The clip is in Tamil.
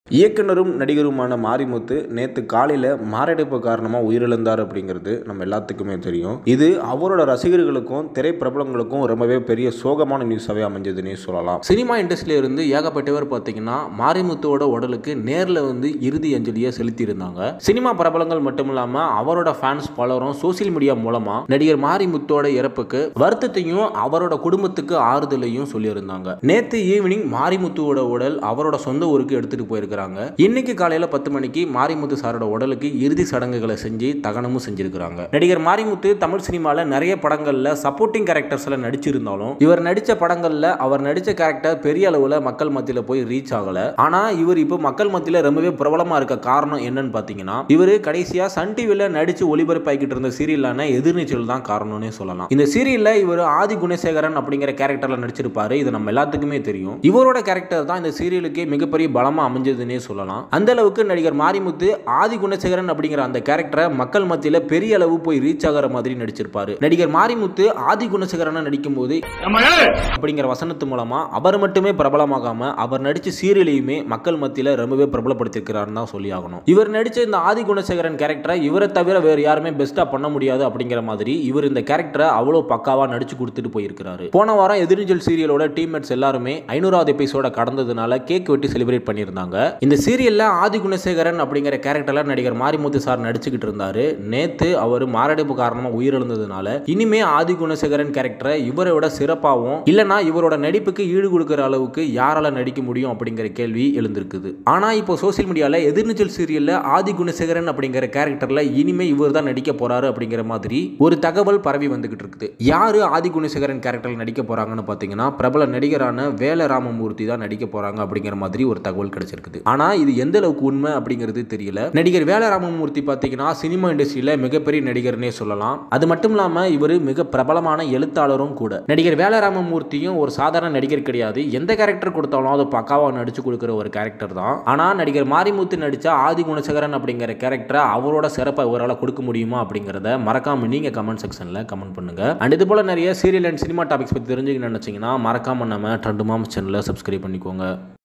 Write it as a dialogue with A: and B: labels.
A: இயக்குனரும் நடிகருமான மாரிமுத்து நேற்று காலையில் மாரடைப்பு காரணமாக உயிரிழந்தார் அப்படிங்கிறது நம்ம எல்லாத்துக்குமே தெரியும் இது அவரோட ரசிகர்களுக்கும் திரைப்பிரபலங்களுக்கும் ரொம்பவே பெரிய சோகமான நியூஸாகவே அமைஞ்சதுன்னே சொல்லலாம்
B: சினிமா இண்டஸ்ட்ரியில இருந்து ஏகப்பட்டவர் பார்த்தீங்கன்னா மாரிமுத்துவோட உடலுக்கு நேரில் வந்து இறுதி அஞ்சலியை செலுத்தியிருந்தாங்க சினிமா பிரபலங்கள் மட்டும் இல்லாமல் அவரோட ஃபேன்ஸ் பலரும் சோசியல் மீடியா மூலமாக நடிகர் மாரிமுத்துவோட இறப்புக்கு வருத்தத்தையும் அவரோட குடும்பத்துக்கு ஆறுதலையும் சொல்லியிருந்தாங்க நேற்று ஈவினிங் மாரிமுத்துவோட உடல் அவரோட சொந்த ஊருக்கு எடுத்துட்டு போயிருக்கிறாங்க இன்னைக்கு காலையில பத்து மணிக்கு மாரிமுத்து சாரோட உடலுக்கு இறுதி சடங்குகளை செஞ்சு தகனமும் செஞ்சிருக்கிறாங்க நடிகர் மாரிமுத்து தமிழ் சினிமாவில் நிறைய படங்கள்ல சப்போர்ட்டிங் கேரக்டர்ஸ்ல நடிச்சிருந்தாலும் இவர் நடிச்ச படங்கள்ல அவர் நடிச்ச கேரக்டர் பெரிய அளவில் மக்கள் மத்தியில் போய் ரீச் ஆகல ஆனா இவர் இப்போ மக்கள் மத்தியில் ரொம்பவே பிரபலமா இருக்க காரணம் என்னன்னு பார்த்தீங்கன்னா இவர் கடைசியா சன் டிவியில் நடிச்சு ஒளிபரப்பாகிட்டு இருந்த சீரியலான எதிர்நீச்சல் தான் காரணம்னே சொல்லலாம் இந்த சீரியல்ல இவர் ஆதி குணசேகரன் அப்படிங்கிற கேரக்டர்ல நடிச்சிருப்பாரு இது நம்ம எல்லாத்துக்குமே தெரியும் இவரோட கேரக்டர் தான் இந்த சீரியலுக்கு மிகப்பெரிய பலமா அமைஞ்சதுன்னே சொல்லலாம் அந்த அளவுக்கு நடிகர் மாரிமுத்து ஆதி குணசேகரன் அப்படிங்கிற அந்த கேரக்டரை மக்கள் மத்தியில் பெரிய அளவு போய் ரீச் ஆகிற மாதிரி நடிச்சிருப்பாரு நடிகர் மாரிமுத்து ஆதி குணசேகரனை நடிக்கும் போது அப்படிங்கிற வசனத்து மூலமா அவர் மட்டுமே பிரபலமாகாம அவர் நடிச்ச சீரியலையுமே மக்கள் மத்தியில் ரொம்பவே பிரபலப்படுத்திருக்கிறாருன்னு தான் சொல்லி ஆகணும் இவர் நடிச்ச இந்த ஆதி குணசேகரன் கேரக்டரை இவரை தவிர வேறு யாருமே பெஸ்டா பண்ண முடியாது அப்படிங்கிற மாதிரி இவர் இந்த கேரக்டரை அவ்வளோ பக்காவா நடிச்சு கொடுத்துட்டு போயிருக்கிறாரு போன வாரம் எதிர்நீச்சல் சீரியலோட டீம்மேட்ஸ் எல்லாருமே ஐநூறாவது எபிசோட கடந்ததுனால கேக் வெட்டி செலிப்ரேட் பண்ணியிருந்தாங்க இந்த சீரியல்ல ஆதி குணசேகரன் அப்படிங்கிற கேரக்டர்ல நடிகர் மாரிமுத்து சார் நடிச்சுக்கிட்டு இருந்தாரு நேத்து அவர் மாரடைப்பு காரணமா உயிரிழந்ததுனால இனிமே ஆதி குணசேகரன் கேரக்டரை இவரை விட சிறப்பாகவும் இல்லனா இவரோட நடிப்புக்கு ஈடு கொடுக்கிற அளவுக்கு யாரால நடிக்க முடியும் அப்படிங்கிற கேள்வி எழுந்திருக்குது ஆனா இப்போ சோசியல் மீடியால எதிர்நீச்சல் சீரியல்ல ஆதி குணசேகரன் அப்படிங்கிற கேரக்டர்ல இனிமே இவர் தான் நடிக்க போறாரு அப்படிங்கிற மாதிரி ஒரு தகவல் பரவி வந்துகிட்டு இருக்குது யாரு ஆதி குணசேகரன் கேரக்டர்ல நடிக்க போறாங்கன்னு பாத்தீங்கன்னா பிரபல நடிகரான வேல ராமமூர்த்தி தான் நடிக்க போறாங்க அப்படிங்கிற மாதிரி ஒரு தகவல் கிடைச்சிருக்குது ஆனா இது எந்த அளவுக்கு உண்மை அப்படிங்கிறது தெரியல நடிகர் வேல ராமமூர்த்தி பாத்தீங்கன்னா சினிமா இண்டஸ்ட்ரியில மிகப்பெரிய நடிகர்னே சொல்லலாம் அது மட்டும் இல்லாம இவர் மிக பிரபலமான எழுத்தாளரும் கூட நடிகர் வேல ராமமூர்த்தியும் ஒரு சாதாரண நடிகர் கிடையாது எந்த கேரக்டர் கொடுத்தாலும் அதை பக்காவா நடிச்சு கொடுக்குற ஒரு கேரக்டர் தான் ஆனா நடிகர் மாரிமுத்து நடிச்ச ஆதி குணசேகரன் அப்படிங்கிற கேரக்டரை அவரோட சிறப்பை இவரால் கொடுக்க முடியுமா அப்படிங்கிறத மறக்காம நீங்க கமெண்ட் செக்ஷன்ல கமெண்ட் பண்ணுங்க அண்ட் இது போல நிறைய சீரியல் அண்ட் சினிமா டாபிக்ஸ் பத்தி தெரிஞ்சுக்கணும்னு நினைச்சீங்கன்னா மறக்காம நம்ம ட்ரெண்டு மாம் சேனலை சப்ஸ்கிரைப் பண்ணிக்கோங்க